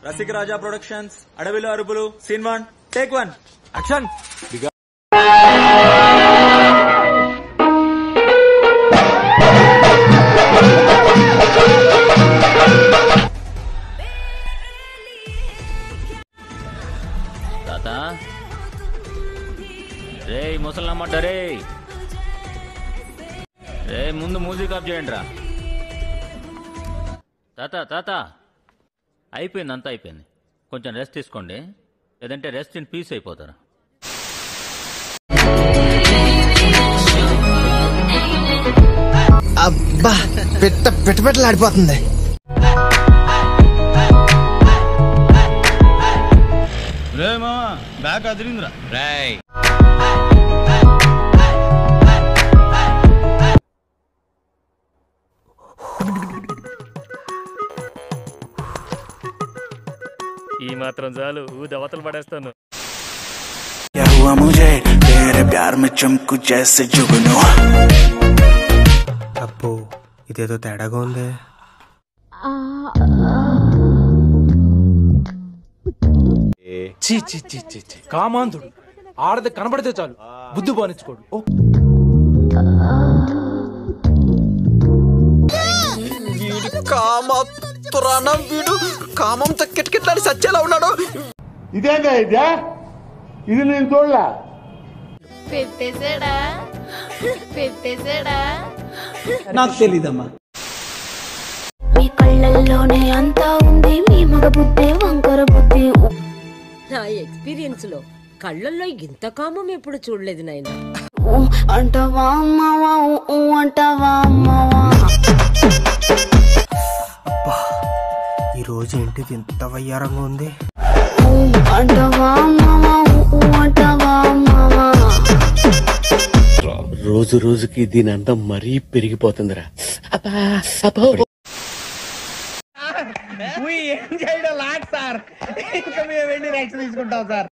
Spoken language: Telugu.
రసిక రాజా ప్రొడక్షన్స్ అడవిలో అరుపులు scene one take one action తాత రే ముసలమ్మడ్డ రే రే ముందు మ్యూజిక్ ఆఫ్ చేయండి రా తాత తాత అయిపోయింది అంతా అయిపోయింది కొంచెం రెస్ట్ తీసుకోండి లేదంటే రెస్ట్ ఇన్ పీస్ అయిపోతారు అబ్బా పెట్ట పెట్ట పెట్టలాడిపోతుంది రే మామా బ్యాగ్ అదిరిందిరా రాయ్ ఈ మాత్రం చాలు ఊదవతలు పడేస్తాను क्या हुआ मुझे तेरे प्यार में चमकू जैसे जुगनू అబ్బో ఇదేదో తేడాగా ఉంది చీ చీ చీ చీ చీ కామాంధుడు ఆడది కనబడితే చాలు బుద్ధి బానించుకోడు ఓ కామతురాన వీడు కామంతో కిటకిట్లాడి సచ్చేలా ఉన్నాడు పెట్టేశాడా పెట్టేశాడా నాకు తెలీదమ్మా మీ కళ్ళల్లోనే అంతా ఉంది మీ మగ బుద్ధి వంకర బుద్ధి నా ఎక్స్పీరియన్స్ లో కళ్ళల్లో ఇంత కామం ఎప్పుడు చూడలేదు నాయన ఊ అంటావా అమ్మావా ఊ ఊ అంటావా అమ్మావా ఈ రోజు ఏంటిది ఇంత వయ్యారంగా ఉంది ఊ అంటావా అమ్మావా ఊ ఊ అంటావా అమ్మావా రోజు రోజుకి దీని అందం మరీ పెరిగిపోతుందిరా ఏం చేయడం లాట్ సార్ ఇంకా మేము వెళ్ళి నెక్స్ట్ తీసుకుంటాం సార్